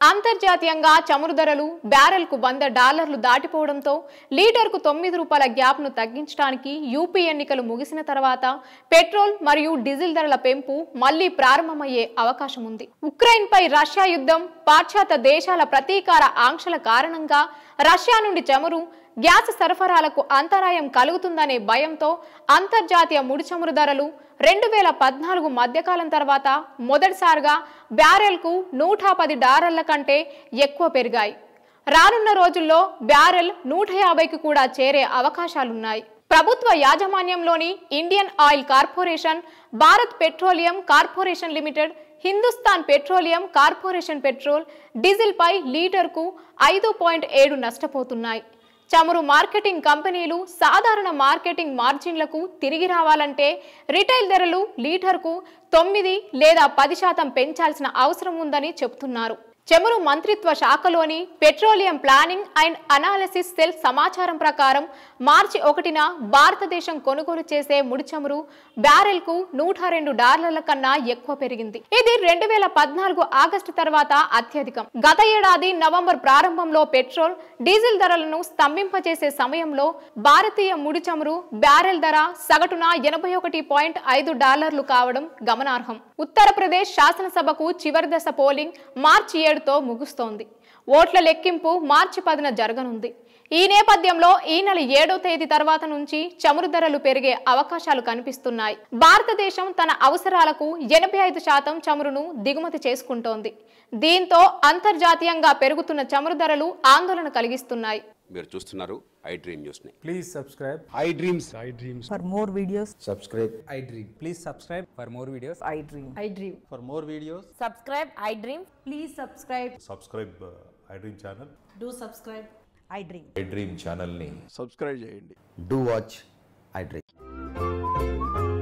అంతర్జాతీయంగా చమురు ధరలు బ్యారెల్కు వంద డాలర్లు దాటిపోవడంతో లీటర్కు తొమ్మిది రూపాయల గ్యాప్ను తగ్గించడానికి యూపీ ఎన్నికలు ముగిసిన తర్వాత పెట్రోల్ మరియు డీజిల్ ధరల పెంపు మళ్లీ ప్రారంభమయ్యే అవకాశం ఉంది ఉక్రెయిన్పై రష్యా యుద్ధం పాశ్చాత్య దేశాల ప్రతీకార ఆంక్షల కారణంగా రష్యా నుండి చమురు గ్యాస్ సరఫరాలకు అంతరాయం కలుగుతుందనే భయంతో అంతర్జాతీయ ముడి చమురు ధరలు రెండు వేల పద్నాలుగు మధ్యకాలం తర్వాత మొదటిసారిగా బ్యారెల్కు నూట పది డాలర్ల కంటే ఎక్కువ పెరిగాయి రానున్న రోజుల్లో బ్యారెల్ నూట యాభైకి కూడా చేరే అవకాశాలున్నాయి ప్రభుత్వ యాజమాన్యంలోని Indian oil corporation Bharat petroleum corporation limited Hindustan petroleum corporation petrol డీజిల్పై లీటర్కు ఐదు పాయింట్ ఏడు నష్టపోతున్నాయి చమురు మార్కెటింగ్ కంపెనీలు సాధారణ మార్కెటింగ్ మార్జిన్లకు తిరిగి రావాలంటే రిటైల్ ధరలు లీటర్కు తొమ్మిది లేదా పది శాతం పెంచాల్సిన అవసరం ఉందని చెబుతున్నారు చమురు మంత్రిత్వ శాఖలోని petroleum planning and analysis cell సమాచారం ప్రకారం మార్చి ఒకటిన భారతదేశం కొనుగోలు చేసే ముడి చమురు బ్యారెల్కు నూట రెండు డాలర్ల కన్నా ఎక్కువ పెరిగింది ఇది రెండు వేల పద్నాలుగు ఆగస్టు తర్వాత అత్యధికం గత ఏడాది నవంబర్ ప్రారంభంలో పెట్రోల్ డీజిల్ ధరలను స్తంభింపజేసే సమయంలో భారతీయ ముడి చమురు బ్యారెల్ ధర సగటున ఎనభై ఒకటి పాయింట్ ఐదు డాలర్లు కావడం గమనార్హం ఉత్తరప్రదేశ్ శాసనసభకు చివరి దశ పోలింగ్ మార్చి ఏడుతో ముగుస్తోంది ఓట్ల లెక్కింపు మార్చి పదిన జరగనుంది ఈ నేపథ్యంలో ఈ నెల ఏడో తేదీ తర్వాత నుంచి చమురు ధరలు పెరిగే అవకాశాలు కనిపిస్తున్నాయి భారతదేశం తన అవసరాలకు ఎనభై ఐదు శాతం చమురును దిగుమతి చేసుకుంటోంది దీంతో అంతర్జాతీయంగా పెరుగుతున్న చమురు ధరలు ఆందోళన కలిగిస్తున్నాయి మీరు చూస్తున్నారు ఐ డ్రీమ్ న్యూస్ని Please subscribe. I dreams For more videos, subscribe I dream. Please subscribe for more videos. I dream. I dream. For more videos, Subscribe, I dream. Please subscribe. Subscribe I dream channel Do subscribe. I dream. i dream ఛానల్ని subscribe చేయండి do watch i dream